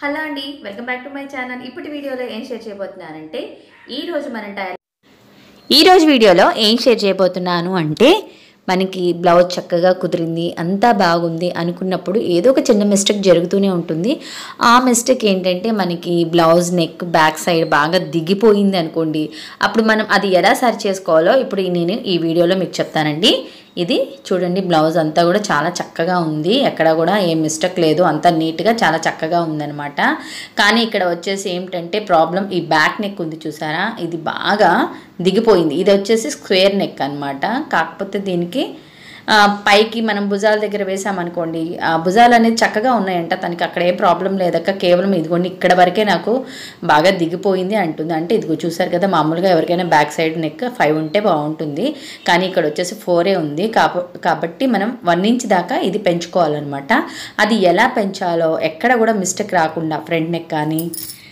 hello అండి welcome back to my channel ఇప్పటి వీడియోలో ఏం షేర్ చేయబోతున్నానంటే ఈ రోజు మనం టైలర్ ఈరోజు వీడియోలో ఏం షేర్ చేయబోతున్నాను అంటే మనకి బ్లౌజ్ చక్కగా కుదిరింది అంతా బాగుంది అనుకున్నప్పుడు ఏదో ఒక చిన్న మిస్టేక్ జరుగుతూనే ఉంటుంది ఆ మిస్టేక్ ఏంటంటే మనకి బ్లౌజ్ నెక్ బ్యాక్ సైడ్ బాగా దిగిపోయింది అనుకోండి అప్పుడు మనం అది ఎలా సరి చేసుకోవాలో ఇప్పుడు నేను ఈ వీడియోలో మీకు చెప్తానండి ఇది చూడండి బ్లౌజ్ అంతా కూడా చాలా చక్కగా ఉంది ఎక్కడ కూడా ఏం మిస్టేక్ లేదు అంతా నీట్గా చాలా చక్కగా ఉందన్నమాట కానీ ఇక్కడ వచ్చేసి ఏమిటంటే ప్రాబ్లం ఈ బ్యాక్ నెక్ ఉంది చూసారా ఇది బాగా దిగిపోయింది ఇది వచ్చేసి స్క్వేర్ నెక్ అన్నమాట కాకపోతే దీనికి ఆ, పైకి మనం భుజాల దగ్గర వేసామనుకోండి ఆ భుజాలు అనేది చక్కగా ఉన్నాయంట తనకి అక్కడ ఏ ప్రాబ్లం లేదక్క కేవలం ఇదిగోండి ఇక్కడ వరకే నాకు బాగా దిగిపోయింది అంటుంది అంటే ఇదిగో చూసారు కదా మామూలుగా ఎవరికైనా బ్యాక్ సైడ్ నెక్ ఫైవ్ ఉంటే బాగుంటుంది కానీ ఇక్కడ వచ్చేసి ఫోరే ఉంది కాబ కాబట్టి మనం వన్ ఇంచ్ దాకా ఇది పెంచుకోవాలన్నమాట అది ఎలా పెంచాలో ఎక్కడ కూడా మిస్టేక్ రాకుండా ఫ్రంట్ నెక్ కానీ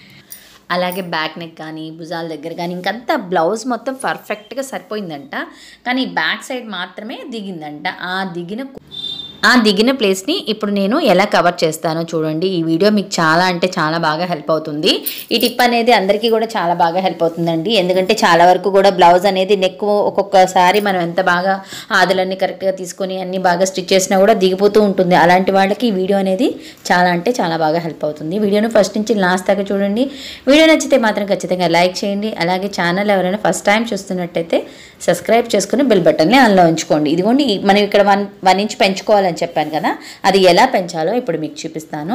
అలాగే బ్యాక్ నెక్ కానీ భుజాల దగ్గర కానీ ఇంకంతా బ్లౌజ్ మొత్తం పర్ఫెక్ట్గా సరిపోయిందంట కానీ బ్యాక్ సైడ్ మాత్రమే దిగిందంట ఆ దిగిన ఆ దిగిన ప్లేస్ని ఇప్పుడు నేను ఎలా కవర్ చేస్తానో చూడండి ఈ వీడియో మీకు చాలా అంటే చాలా బాగా హెల్ప్ అవుతుంది ఈ టిప్ అనేది అందరికీ కూడా చాలా బాగా హెల్ప్ అవుతుందండి ఎందుకంటే చాలా వరకు కూడా బ్లౌజ్ అనేది నెక్ ఒక్కొక్కసారి మనం ఎంత బాగా ఆదులన్నీ కరెక్ట్గా తీసుకొని అన్ని బాగా స్టిచ్ చేసినా కూడా దిగిపోతూ ఉంటుంది అలాంటి వాళ్ళకి ఈ వీడియో అనేది చాలా అంటే చాలా బాగా హెల్ప్ అవుతుంది వీడియోను ఫస్ట్ నుంచి లాస్ట్ దాకా చూడండి వీడియో నచ్చితే మాత్రం ఖచ్చితంగా లైక్ చేయండి అలాగే ఛానల్ ఎవరైనా ఫస్ట్ టైం చూస్తున్నట్టయితే సబ్స్క్రైబ్ చేసుకుని బెల్ బటన్ని ఆన్లో ఉంచుకోండి ఇదిగోండి ఈ- మనం ఇక్కడ వన్ వన్ ఇంచ్ పెంచుకోవాలని చెప్పాను కదా అది ఎలా పెంచాలో ఇప్పుడు మీకు చూపిస్తాను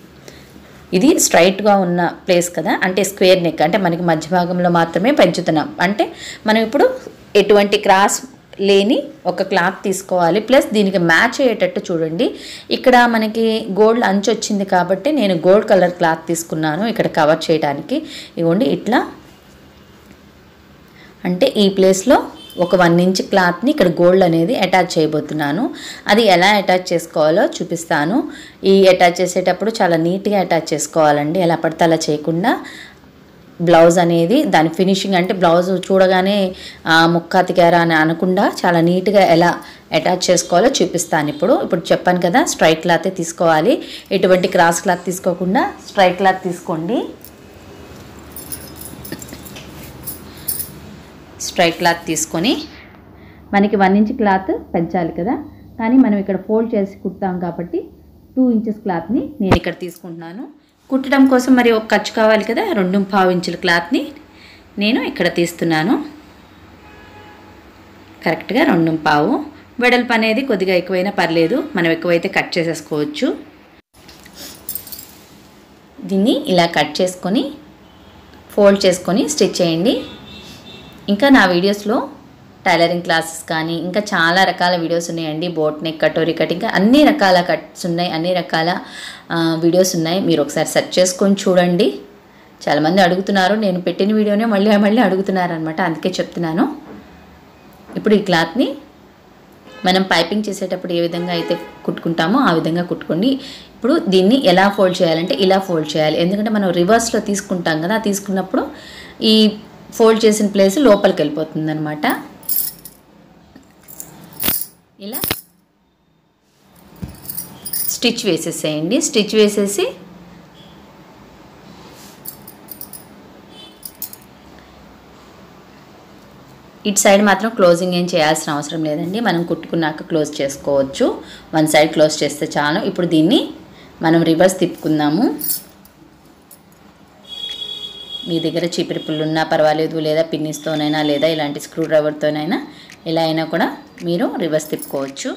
ఇది స్ట్రైట్గా ఉన్న ప్లేస్ కదా అంటే స్క్వేర్ నెక్ అంటే మనకి మధ్య భాగంలో మాత్రమే పెంచుతున్నాం అంటే మనం ఇప్పుడు ఎటువంటి క్రాస్ లేని ఒక క్లాత్ తీసుకోవాలి ప్లస్ దీనికి మ్యాచ్ అయ్యేటట్టు చూడండి ఇక్కడ మనకి గోల్డ్ అంచు వచ్చింది కాబట్టి నేను గోల్డ్ కలర్ క్లాత్ తీసుకున్నాను ఇక్కడ కవర్ చేయడానికి ఇవ్వండి ఇట్లా అంటే ఈ ప్లేస్లో ఒక వన్ ఇంచ్ క్లాత్ని ఇక్కడ గోల్డ్ అనేది అటాచ్ చేయబోతున్నాను అది ఎలా అటాచ్ చేసుకోవాలో చూపిస్తాను ఈ అటాచ్ చేసేటప్పుడు చాలా నీట్గా అటాచ్ చేసుకోవాలండి ఎలా పడితే అలా చేయకుండా బ్లౌజ్ అనేది దాని ఫినిషింగ్ అంటే బ్లౌజ్ చూడగానే ఆ, ముక్క అతికారా అని అనకుండా చాలా నీట్గా ఎలా అటాచ్ చేసుకోవాలో చూపిస్తాను ఇప్పుడు ఇప్పుడు చెప్పాను కదా స్ట్రైట్ క్లాతే తీసుకోవాలి ఎటువంటి క్రాస్ క్లాత్ తీసుకోకుండా స్ట్రైట్ క్లాత్ తీసుకోండి స్ట్రైట్ క్లాత్ తీసుకొని మనకి వన్ ఇంచ్ క్లాత్ పెంచాలి కదా కానీ మనం ఇక్కడ ఫోల్డ్ చేసి కుడతాం కాబట్టి టూ ఇంచెస్ క్లాత్ని నేను ఇక్కడ తీసుకుంటున్నాను కుట్టడం కోసం మరి ఒక ఖర్చు కావాలి కదా రెండు పావు ఇంచుల క్లాత్ని నేను ఇక్కడ తీస్తున్నాను కరెక్ట్గా రెండు పావు వెడల్పు అనేది కొద్దిగా ఎక్కువైనా పర్లేదు మనం ఎక్కువైతే కట్ చేసేసుకోవచ్చు దీన్ని ఇలా కట్ చేసుకొని ఫోల్డ్ చేసుకొని స్టిచ్ చేయండి ఇంకా నా వీడియోస్లో టైలరింగ్ క్లాసెస్ కానీ ఇంకా చాలా రకాల వీడియోస్ ఉన్నాయండి బోట్ నెక్ కటోరీ కట్ ఇంకా అన్ని రకాల కట్స్ ఉన్నాయి అన్ని రకాల ఆ, వీడియోస్ ఉన్నాయి మీరు ఒకసారి సెర్చ్ చేసుకొని చూడండి చాలామంది అడుగుతున్నారు నేను పెట్టిన వీడియోనే మళ్ళీ మళ్ళీ అడుగుతున్నారు అనమాట అందుకే చెప్తున్నాను ఇప్పుడు ఈ క్లాత్ని మనం పైపింగ్ చేసేటప్పుడు ఏ విధంగా అయితే కుట్టుకుంటామో ఆ విధంగా కుట్టుకోండి ఇప్పుడు దీన్ని ఎలా ఫోల్డ్ చేయాలంటే ఇలా ఫోల్డ్ చేయాలి ఎందుకంటే మనం రివర్స్లో తీసుకుంటాం కదా తీసుకున్నప్పుడు ఈ ఫోల్డ్ చేసిన ప్లేస్ లోపలికి వెళ్ళిపోతుంది అనమాట ఇలా స్టిచ్ వేసేసేయండి స్టిచ్ వేసేసి ఇటు సైడ్ మాత్రం క్లోజింగ్ ఏం చేయాల్సిన అవసరం లేదండి మనం కుట్టుకున్నాక క్లోజ్ చేసుకోవచ్చు వన్ సైడ్ క్లోజ్ చేస్తే చాలు ఇప్పుడు దీన్ని మనం రివర్స్ తిప్పుకుందాము మీ దగ్గర చీపిరి పుల్లు ఉన్నా పర్వాలేదు లేదా పిన్నిస్తోనైనా లేదా ఇలాంటి స్క్రూ డ్రైవర్తోనైనా ఎలా అయినా కూడా మీరు రివర్స్ తిప్పుకోవచ్చు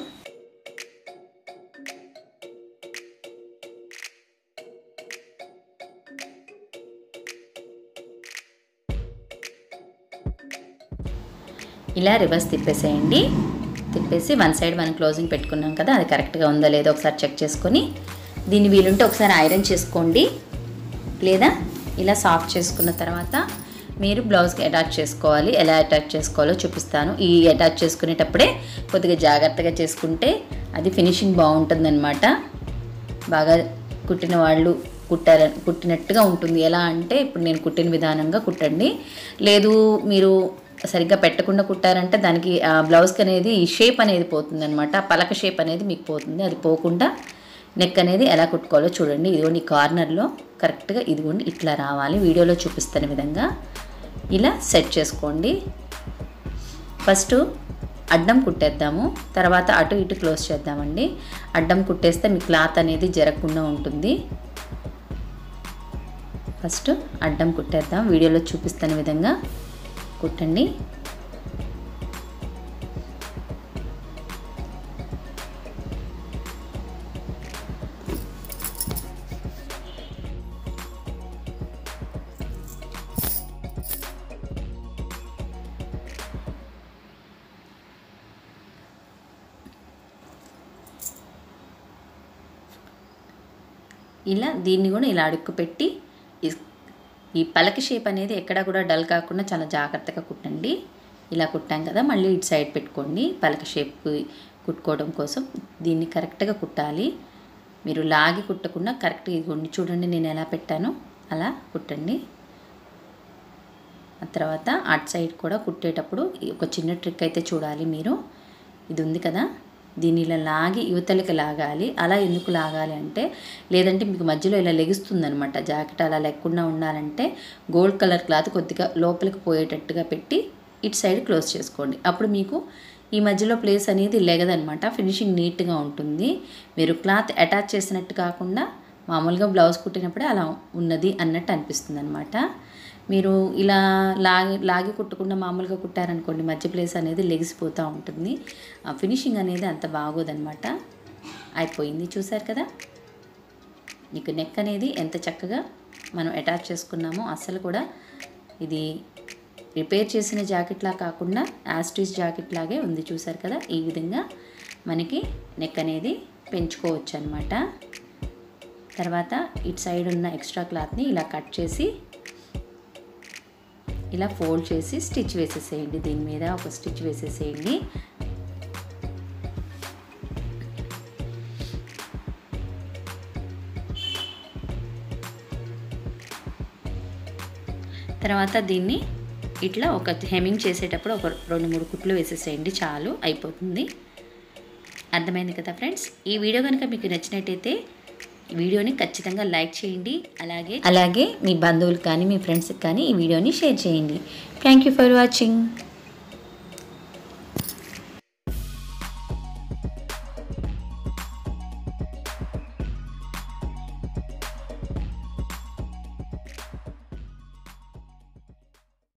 ఇలా రివర్స్ తిప్పేసేయండి తిప్పేసి వన్ సైడ్ మనం క్లోజింగ్ పెట్టుకున్నాం కదా అది కరెక్ట్గా ఉందో లేదో ఒకసారి చెక్ చేసుకొని దీన్ని వీలుంటే ఒకసారి ఐరన్ చేసుకోండి లేదా ఇలా సాఫ్ట్ చేసుకున్న తర్వాత మీరు బ్లౌజ్కి అటాచ్ చేసుకోవాలి ఎలా అటాచ్ చేసుకోవాలో చూపిస్తాను ఈ అటాచ్ చేసుకునేటప్పుడే కొద్దిగా జాగ్రత్తగా చేసుకుంటే అది ఫినిషింగ్ బాగుంటుందన్నమాట బాగా కుట్టిన వాళ్ళు కుట్టార కుట్టినట్టుగా ఉంటుంది ఎలా అంటే ఇప్పుడు నేను కుట్టిన విధానంగా కుట్టండి లేదు మీరు సరిగ్గా పెట్టకుండా కుట్టారంటే దానికి ఆ బ్లౌజ్కి అనేది ఈ షేప్ అనేది పోతుంది అనమాట పలక షేప్ అనేది మీకు పోతుంది అది పోకుండా నెక్ అనేది ఎలా కుట్టుకోవాలో చూడండి ఇదిగోండి ఈ కార్నర్లో కరెక్ట్గా ఇదిగోండి ఇట్లా రావాలి వీడియోలో చూపిస్తున్న విధంగా ఇలా సెట్ చేసుకోండి ఫస్ట్ అడ్డం కుట్టేద్దాము తర్వాత అటు ఇటు క్లోజ్ చేద్దామండి అడ్డం కుట్టేస్తే మీ క్లాత్ అనేది జరగకుండా ఉంటుంది ఫస్ట్ అడ్డం కుట్టేద్దాం వీడియోలో చూపిస్తున్న విధంగా కుట్టండి ఇలా దీన్ని కూడా ఇలా అడుక్కు పెట్టి ఈ- ఈ పలక షేప్ అనేది ఎక్కడ కూడా డల్ కాకుండా చాలా జాగ్రత్తగా కుట్టండి ఇలా కుట్టాం కదా మళ్ళీ ఇటు సైడ్ పెట్టుకోండి పలక షేప్ కుట్టుకోవడం కోసం దీన్ని కరెక్ట్గా కుట్టాలి మీరు లాగి కుట్టకుండా కరెక్ట్గా ఇదిగోండి చూడండి నేను ఎలా పెట్టానో అలా కుట్టండి ఆ తర్వాత అటు సైడ్ కూడా కుట్టేటప్పుడు ఈ ఒక చిన్న ట్రిక్ అయితే చూడాలి మీరు ఇది ఉంది కదా దీన్ని ఇలా లాగి యువతలకి లాగాలి అలా ఎందుకు లాగాలి అంటే లేదంటే మీకు మధ్యలో ఇలా లెగుస్తుంది అనమాట జాకెట్ అలా లేకుండా ఉండాలంటే గోల్డ్ కలర్ క్లాత్ కొద్దిగా లోపలికి పోయేటట్టుగా పెట్టి ఇటు సైడ్ క్లోజ్ చేసుకోండి అప్పుడు మీకు ఈ మధ్యలో ప్లేస్ అనేది లెగదనమాట ఫినిషింగ్ నీట్గా ఉంటుంది మీరు క్లాత్ అటాచ్ చేసినట్టు కాకుండా మామూలుగా బ్లౌజ్ కుట్టినప్పుడే అలా ఉన్నది అన్నట్టు అనిపిస్తుంది అనమాట మీరు ఇలా లాగి లాగి కుట్టకుండా మామూలుగా కుట్టారనుకోండి మధ్య ప్లేస్ అనేది లెగిసిపోతూ ఉంటుంది ఆ ఫినిషింగ్ అనేది అంత బాగోదన్నమాట అయిపోయింది చూసారు కదా మీకు నెక్ అనేది ఎంత చక్కగా మనం అటాచ్ చేసుకున్నామో అస్సలు కూడా ఇది రిపేర్ చేసిన జాకెట్లా కాకుండా యాస్టీస్ జాకెట్ లాగే ఉంది చూసారు కదా ఈ విధంగా మనకి నెక్ అనేది పెంచుకోవచ్చు అనమాట తర్వాత ఇటు సైడ్ ఉన్న ఎక్స్ట్రా క్లాత్ని ఇలా కట్ చేసి ఇలా ఫోల్డ్ చేసి స్టిచ్ వేసేసేయండి దీని మీద ఒక స్టిచ్ వేసేసేయండి తర్వాత దీన్ని ఇట్లా ఒక హెమింగ్ చేసేటప్పుడు ఒక రెండు మూడు కుట్లు వేసేసేయండి చాలు అయిపోతుంది అర్థమైంది కదా ఫ్రెండ్స్ ఈ వీడియో కనుక మీకు నచ్చినట్టయితే వీడియోని ఖచ్చితంగా లైక్ చేయండి అలాగే అలాగే మీ బంధువులు కానీ మీ ఫ్రెండ్స్కి కానీ ఈ వీడియోని షేర్ చేయండి థ్యాంక్ యూ ఫర్ వాచింగ్